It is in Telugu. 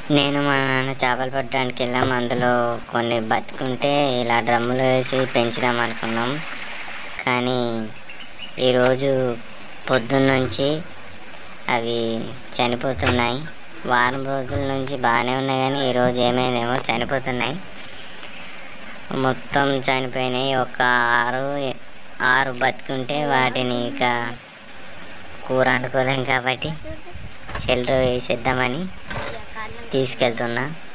నేను మా నాన్న చేపలు పట్టడానికి వెళ్ళాం అందులో కొన్ని బతుకుంటే ఇలా డ్రమ్ములో వేసి పెంచుదాం అనుకున్నాం కానీ ఈరోజు పొద్దున్న నుంచి అవి చనిపోతున్నాయి వారం రోజుల నుంచి బాగానే ఉన్నాయి కానీ ఈరోజు ఏమైందేమో చనిపోతున్నాయి మొత్తం చనిపోయినాయి ఒక ఆరు ఆరు బతుకుంటే వాటిని ఇక కూర వండుకోలేం కాబట్టి చెల్లు వేసేద్దామని తీసుకెళ్తున్నా